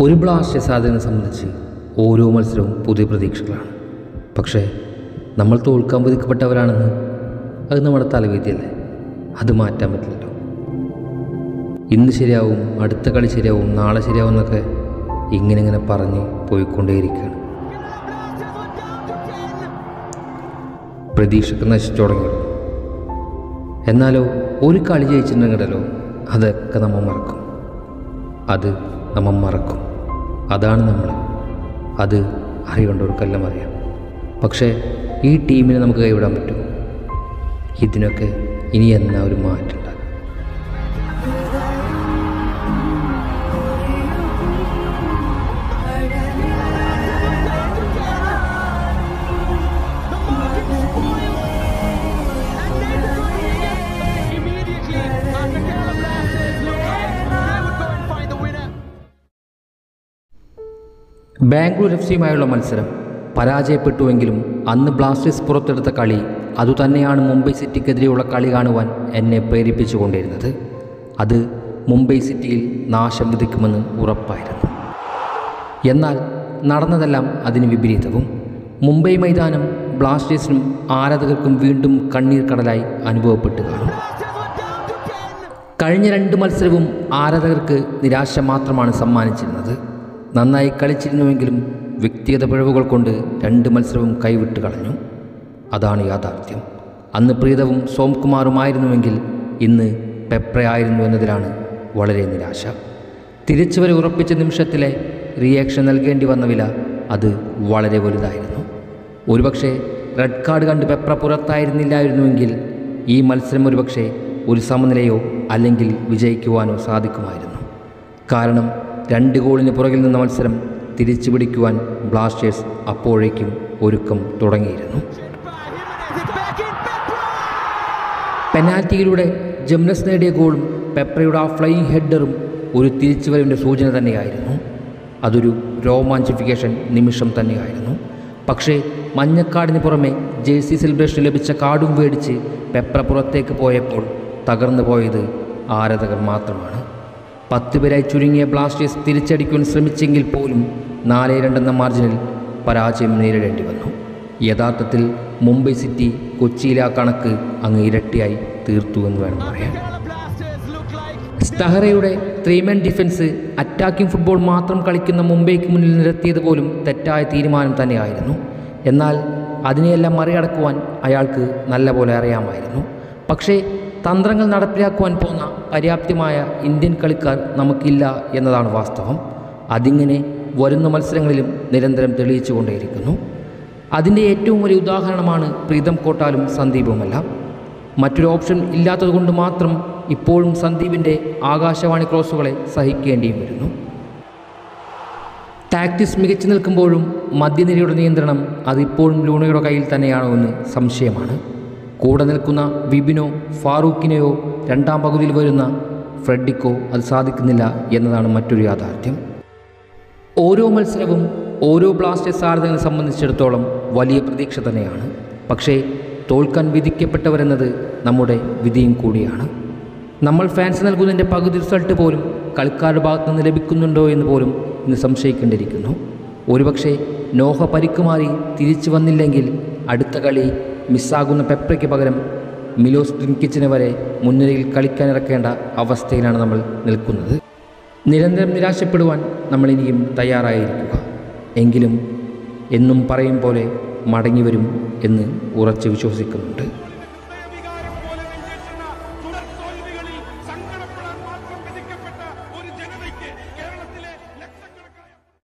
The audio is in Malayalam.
ഒരു ബ്ലാസ്റ്റേഴ്സ് സാധനം സംബന്ധിച്ച് ഓരോ മത്സരവും പുതിയ പ്രതീക്ഷകളാണ് പക്ഷേ നമ്മൾ തോൽക്കാൻ വിധിക്കപ്പെട്ടവരാണെന്ന് അത് നമ്മുടെ തലവിധിയല്ലേ അത് മാറ്റാൻ പറ്റില്ലല്ലോ ഇന്ന് ശരിയാവും അടുത്ത കളി ശരിയാവും നാളെ ശരിയാവും എന്നൊക്കെ ഇങ്ങനെ ഇങ്ങനെ പറഞ്ഞ് പോയിക്കൊണ്ടേയിരിക്കുകയാണ് പ്രതീക്ഷക്ക് നശിച്ചു തുടങ്ങിയുള്ളൂ എന്നാലോ ഒരു കളി ജയിച്ചിട്ടുണ്ടെങ്കിലോ അതൊക്കെ നമ്മൾ മറക്കും അത് നമ്മൾ മറക്കും അതാണ് നമ്മൾ അത് അറിയേണ്ടവർക്കെല്ലാം അറിയാം പക്ഷേ ഈ ടീമിനെ നമുക്ക് കൈവിടാൻ പറ്റുമോ ഇതിനൊക്കെ ഇനി എന്നാ ഒരു മാറ്റം ഉണ്ടാകും Immediately after Kerala Blasters looked like they would go and find the winner. Bangalore F സിയുമായുള്ള മത്സരം പരാജയപ്പെട്ടുവെങ്കിലും അന്ന് ബ്ലാസ്റ്റേഴ്സ് പുറത്തെടുത്ത കളി അതുതന്നെയാണ് മുംബൈ സിറ്റിക്കെതിരെയുള്ള കളി കാണുവാൻ എന്നെ പ്രേരിപ്പിച്ചുകൊണ്ടിരുന്നത് അത് മുംബൈ സിറ്റിയിൽ നാശം വിധിക്കുമെന്ന് ഉറപ്പായിരുന്നു എന്നാൽ നടന്നതെല്ലാം അതിന് വിപരീതവും മുംബൈ മൈതാനം ബ്ലാസ്റ്റേഴ്സിനും ആരാധകർക്കും വീണ്ടും കണ്ണീർ കടലായി അനുഭവപ്പെട്ടു കാണും കഴിഞ്ഞ രണ്ട് മത്സരവും ആരാധകർക്ക് നിരാശ മാത്രമാണ് സമ്മാനിച്ചിരുന്നത് നന്നായി കളിച്ചിരുന്നുവെങ്കിലും വ്യക്തിഗത പിഴവുകൾ കൊണ്ട് രണ്ട് മത്സരവും കൈവിട്ട് കളഞ്ഞു അതാണ് യാഥാർത്ഥ്യം അന്ന് പ്രീതവും സോംകുമാറുമായിരുന്നുവെങ്കിൽ ഇന്ന് പെപ്രയായിരുന്നു എന്നതിലാണ് വളരെ നിരാശ തിരിച്ചുവരെ ഉറപ്പിച്ച നിമിഷത്തിലെ റിയാക്ഷൻ നൽകേണ്ടി വന്ന വില അത് വളരെ വലുതായിരുന്നു ഒരുപക്ഷെ റെഡ് കാർഡ് കണ്ട് പെപ്ര പുറത്തായിരുന്നില്ലായിരുന്നുവെങ്കിൽ ഈ മത്സരം ഒരുപക്ഷെ ഒരു സമനിലയോ അല്ലെങ്കിൽ വിജയിക്കുവാനോ സാധിക്കുമായിരുന്നു കാരണം രണ്ട് ഗോളിന് പുറകിൽ നിന്ന മത്സരം തിരിച്ചു പിടിക്കുവാൻ ബ്ലാസ്റ്റേഴ്സ് അപ്പോഴേക്കും ഒരുക്കം തുടങ്ങിയിരുന്നു It's back in Petra! പെനാൽറ്റിയിലൂടെ ജംനസ് നേടിയ ഗോളും പെപ്രയുടെ ആ ഫ്ലൈയിങ് ഹെഡറും ഒരു തിരിച്ചുവരവിൻ്റെ സൂചന തന്നെയായിരുന്നു അതൊരു രോമാഞ്ചിഫിക്കേഷൻ നിമിഷം തന്നെയായിരുന്നു പക്ഷേ മഞ്ഞക്കാടിന് പുറമെ ജേഴ്സി സെലിബ്രേഷൻ ലഭിച്ച കാർഡും മേടിച്ച് പെപ്ര പുറത്തേക്ക് പോയപ്പോൾ തകർന്നു പോയത് ആരാധകർ മാത്രമാണ് പത്ത് പേരായി ചുരുങ്ങിയ ബ്ലാസ്റ്റേഴ്സ് തിരിച്ചടിക്കുവാൻ ശ്രമിച്ചെങ്കിൽ പോലും നാല് രണ്ടെന്ന മാർജിനിൽ പരാജയം നേരിടേണ്ടി വന്നു യഥാർത്ഥത്തിൽ മുംബൈ സിറ്റി കൊച്ചിയിലെ ആ കണക്ക് അങ്ങ് ഇരട്ടിയായി തീർത്തു എന്ന് വേണം പറയാൻ Kerala Blasters look like സ്തഹറയുടെ ത്രീമൻ ഡിഫൻസ് അറ്റാക്കിംഗ് ഫുട്ബോൾ മാത്രം കളിക്കുന്ന മുംബൈക്ക് മുന്നിൽ നിരത്തിയത് പോലും തെറ്റായ തീരുമാനം തന്നെയായിരുന്നു എന്നാൽ അതിനെയെല്ലാം മറികടക്കുവാൻ അയാൾക്ക് നല്ലപോലെ അറിയാമായിരുന്നു പക്ഷേ തന്ത്രങ്ങൾ നടപ്പിലാക്കുവാൻ പോന്ന പര്യാപ്തമായ ഇന്ത്യൻ കളിക്കാർ നമുക്കില്ല എന്നതാണ് വാസ്തവം അതിങ്ങനെ വരുന്ന മത്സരങ്ങളിലും നിരന്തരം തെളിയിച്ചുകൊണ്ടേയിരിക്കുന്നു അതിൻ്റെ ഏറ്റവും വലിയ ഉദാഹരണമാണ് പ്രീതം കോട്ടാലും സന്ദീപുമെല്ലാം മറ്റൊരു ഓപ്ഷൻ ഇല്ലാത്തതുകൊണ്ട് മാത്രം ഇപ്പോഴും സന്ദീപിൻ്റെ ആകാശവാണി ക്രോസുകളെ സഹിക്കേണ്ടിയും വരുന്നു ടാക്ടിക്സ് മികച്ചു നിൽക്കുമ്പോഴും മധ്യനിരയുടെ നിയന്ത്രണം അതിപ്പോഴും ലൂണയുടെ കയ്യിൽ തന്നെയാണോ എന്ന് സംശയമാണ് കൂടെ നിൽക്കുന്ന വിപിനോ ഫാറൂഖിനെയോ രണ്ടാം പകുതിയിൽ വരുന്ന ഫ്രെഡിക്കോ അത് സാധിക്കുന്നില്ല എന്നതാണ് മറ്റൊരു യാഥാർത്ഥ്യം ഓരോ മത്സരവും ഓരോ ബ്ലാസ്റ്റേഴ്സ് ആരാധകനെ സംബന്ധിച്ചിടത്തോളം വലിയ പ്രതീക്ഷ തന്നെയാണ് പക്ഷേ തോൽക്കാൻ വിധിക്കപ്പെട്ടവരെന്നത് നമ്മുടെ വിധിയും കൂടിയാണ് നമ്മൾ ഫാൻസ് നൽകുന്നതിൻ്റെ പകുതി റിസൾട്ട് പോലും കളിക്കാരുടെ ഭാഗത്തു നിന്ന് ലഭിക്കുന്നുണ്ടോ എന്ന് പോലും ഇന്ന് സംശയിക്കേണ്ടിയിരിക്കുന്നു ഒരുപക്ഷെ നോഹ പരിക്കുമാറി തിരിച്ചു വന്നില്ലെങ്കിൽ അടുത്ത കളി മിസ്സാകുന്ന പെപ്രയ്ക്ക് പകരം മിലോസ് ട്രിൻകിച്ചിനെ വരെ മുൻനിരയിൽ കളിക്കാനിറക്കേണ്ട അവസ്ഥയിലാണ് നമ്മൾ നിൽക്കുന്നത് നിരന്തരം നിരാശപ്പെടുവാൻ നമ്മൾ ഇനിയും തയ്യാറായിരിക്കുക എങ്കിലും എന്നും പറയും പോലെ മടങ്ങി വരും എന്ന് ഉറച്ചു വിശ്വസിക്കുന്നുണ്ട്